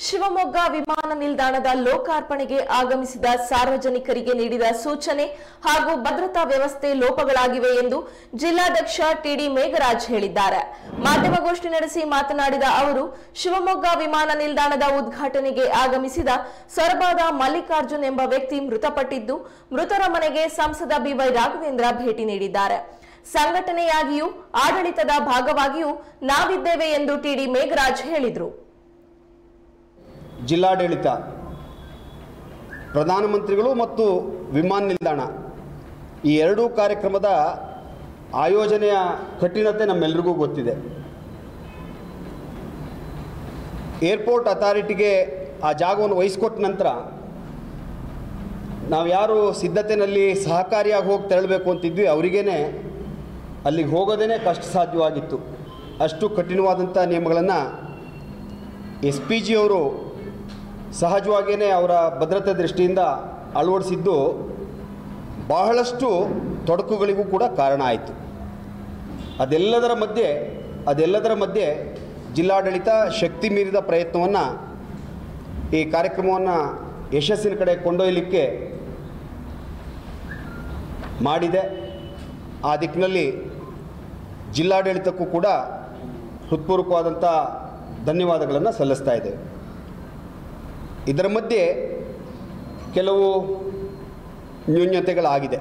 ಶಿವಮೊಗ್ಗ ವಿಮಾನ ನಿಲ್ದಾಣದ ಲೋಕಾರ್ಪಣೆಗೆ ಆಗಮಿಸಿದ ಸಾರ್ವಜನಿಕರಿಗೆ ನೀಡಿದ ಸೂಚನೆ ಹಾಗೂ ಭದ್ರತಾ ವ್ಯವಸ್ಥೆ ಲೋಪಗಳಾಗಿವೆ ಎಂದು ಜಿಲ್ಲಾಧ್ಯಕ್ಷ ಟಿಡಿ ಮೇಘರಾಜ್ ಹೇಳಿದ್ದಾರೆ ಮಾಧ್ಯಮಗೋಷ್ಠಿ ನಡೆಸಿ ಮಾತನಾಡಿದ ಅವರು ಶಿವಮೊಗ್ಗ ವಿಮಾನ ನಿಲ್ದಾಣದ ಉದ್ಘಾಟನೆಗೆ ಆಗಮಿಸಿದ ಸೊರಬಾದ ಮಲ್ಲಿಕಾರ್ಜುನ್ ಎಂಬ ವ್ಯಕ್ತಿ ಮೃತಪಟ್ಟಿದ್ದು ಮೃತರ ಮನೆಗೆ ಸಂಸದ ಬಿವೈ ರಾಘವೇಂದ್ರ ಭೇಟಿ ನೀಡಿದ್ದಾರೆ ಸಂಘಟನೆಯಾಗಿಯೂ ಆಡಳಿತದ ಭಾಗವಾಗಿಯೂ ನಾವಿದ್ದೇವೆ ಎಂದು ಟಿಡಿ ಮೇಘರಾಜ್ ಹೇಳಿದರು ಜಿಲ್ಲಾಡಳಿತ ಪ್ರಧಾನಮಂತ್ರಿಗಳು ಮತ್ತು ವಿಮಾನ ನಿಲ್ದಾಣ ಈ ಎರಡೂ ಕಾರ್ಯಕ್ರಮದ ಆಯೋಜನೆಯ ಕಠಿಣತೆ ನಮ್ಮೆಲ್ಲರಿಗೂ ಗೊತ್ತಿದೆ ಏರ್ಪೋರ್ಟ್ ಅಥಾರಿಟಿಗೆ ಆ ಜಾಗವನ್ನು ವಹಿಸ್ಕೊಟ್ಟ ನಂತರ ನಾವು ಯಾರು ಸಿದ್ಧತೆಯಲ್ಲಿ ಸಹಕಾರಿಯಾಗಿ ಹೋಗಿ ತೆರಳಬೇಕು ಅಂತಿದ್ವಿ ಅವರಿಗೇ ಅಲ್ಲಿಗೆ ಹೋಗೋದೇ ಕಷ್ಟ ಸಾಧ್ಯವಾಗಿತ್ತು ಅಷ್ಟು ಕಠಿಣವಾದಂಥ ನಿಯಮಗಳನ್ನು ಎಸ್ ಪಿ ಜಿ ಅವರು ಸಹಜವಾಗಿಯೇ ಅವರ ಭದ್ರತೆ ದೃಷ್ಟಿಯಿಂದ ಅಳವಡಿಸಿದ್ದು ಬಹಳಷ್ಟು ತೊಡಕುಗಳಿಗೂ ಕೂಡ ಕಾರಣ ಆಯಿತು ಅದೆಲ್ಲದರ ಮಧ್ಯೆ ಅದೆಲ್ಲದರ ಮಧ್ಯೆ ಜಿಲ್ಲಾಡಳಿತ ಶಕ್ತಿ ಮೀರಿದ ಪ್ರಯತ್ನವನ್ನು ಈ ಕಾರ್ಯಕ್ರಮವನ್ನು ಯಶಸ್ಸಿನ ಕಡೆ ಕೊಂಡೊಯ್ಯಲಿಕ್ಕೆ ಮಾಡಿದೆ ಆ ದಿಕ್ಕಿನಲ್ಲಿ ಜಿಲ್ಲಾಡಳಿತಕ್ಕೂ ಕೂಡ ಹೃತ್ಪೂರ್ವಕವಾದಂಥ ಧನ್ಯವಾದಗಳನ್ನು ಸಲ್ಲಿಸ್ತಾ ಇದ್ದೇವೆ ಇದರ ಮಧ್ಯೆ ಕೆಲವು ನ್ಯೂನ್ಯತೆಗಳಾಗಿದೆ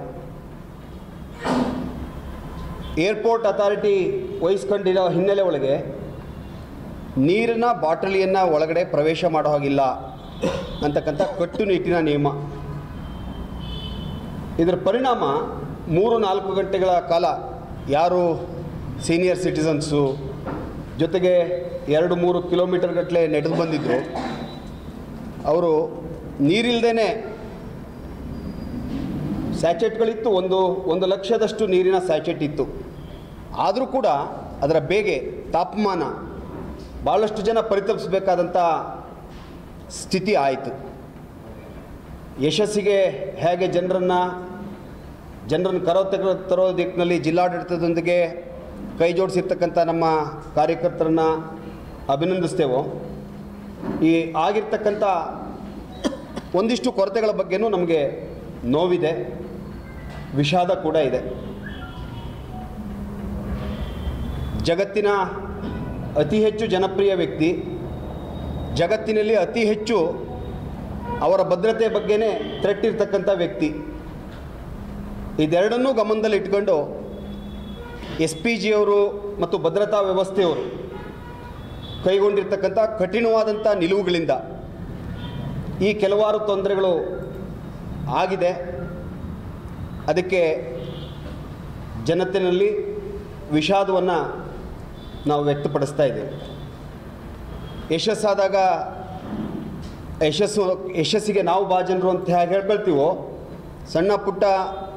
ಏರ್ಪೋರ್ಟ್ ಅಥಾರಿಟಿ ವಹಿಸ್ಕೊಂಡಿರೋ ಹಿನ್ನೆಲೆ ಒಳಗೆ ನೀರಿನ ಬಾಟಲಿಯನ್ನು ಒಳಗಡೆ ಪ್ರವೇಶ ಮಾಡೋ ಹಾಗಿಲ್ಲ ಅಂತಕ್ಕಂಥ ಕಟ್ಟುನಿಟ್ಟಿನ ನಿಯಮ ಇದರ ಪರಿಣಾಮ ಮೂರು ನಾಲ್ಕು ಗಂಟೆಗಳ ಕಾಲ ಯಾರು ಸೀನಿಯರ್ ಸಿಟಿಸನ್ಸು ಜೊತೆಗೆ ಎರಡು ಮೂರು ಕಿಲೋಮೀಟರ್ ಗಟ್ಟಲೆ ನಡೆದು ಬಂದಿದ್ದರು ಅವರು ನೀರಿಲ್ದೇ ಸ್ಯಾಚೆಟ್ಗಳಿತ್ತು ಒಂದು ಒಂದು ಲಕ್ಷದಷ್ಟು ನೀರಿನ ಸ್ಯಾಚೆಟ್ ಇತ್ತು ಆದರೂ ಕೂಡ ಅದರ ಬೇಗೆ ತಾಪಮಾನ ಭಾಳಷ್ಟು ಜನ ಪರಿತಪಿಸಬೇಕಾದಂಥ ಸ್ಥಿತಿ ಆಯಿತು ಯಶಸ್ಸಿಗೆ ಹೇಗೆ ಜನರನ್ನು ಜನರನ್ನು ಕರೋ ತೆಗ ತರೋ ದಿಕ್ಕಿನಲ್ಲಿ ಜಿಲ್ಲಾಡಳಿತದೊಂದಿಗೆ ಕೈ ಜೋಡಿಸಿರ್ತಕ್ಕಂಥ ನಮ್ಮ ಕಾರ್ಯಕರ್ತರನ್ನು ಅಭಿನಂದಿಸ್ತೇವೋ ಈ ಆಗಿರ್ತಕ್ಕಂಥ ಒಂದಿಷ್ಟು ಕೊರತೆಗಳ ಬಗ್ಗೆನೂ ನಮಗೆ ನೋವಿದೆ ವಿಷಾದ ಕೂಡ ಇದೆ ಜಗತ್ತಿನ ಅತಿ ಹೆಚ್ಚು ಜನಪ್ರಿಯ ವ್ಯಕ್ತಿ ಜಗತ್ತಿನಲ್ಲಿ ಅತಿ ಹೆಚ್ಚು ಅವರ ಭದ್ರತೆ ಬಗ್ಗೆನೇ ಥ್ರೆಟ್ ಇರ್ತಕ್ಕಂಥ ವ್ಯಕ್ತಿ ಇದೆರಡನ್ನೂ ಗಮನದಲ್ಲಿ ಇಟ್ಕೊಂಡು ಎಸ್ ಪಿ ಜಿಯವರು ಮತ್ತು ಭದ್ರತಾ ವ್ಯವಸ್ಥೆಯವರು ಕೈಗೊಂಡಿರ್ತಕ್ಕಂಥ ಕಠಿಣವಾದಂಥ ನಿಲುವುಗಳಿಂದ ಈ ಕೆಲವಾರು ತೊಂದರೆಗಳು ಆಗಿದೆ ಅದಕ್ಕೆ ಜನತೆಯಲ್ಲಿ ವಿಷಾದವನ್ನು ನಾವು ವ್ಯಕ್ತಪಡಿಸ್ತಾ ಇದ್ದೇವೆ ಯಶಸ್ಸಾದಾಗ ಯಶಸ್ಸು ಯಶಸ್ಸಿಗೆ ನಾವು ಭಾಜನರು ಅಂತ ಹೇಗೆ ಹೇಳ್ಕೊಳ್ತೀವೋ ಸಣ್ಣ ಪುಟ್ಟ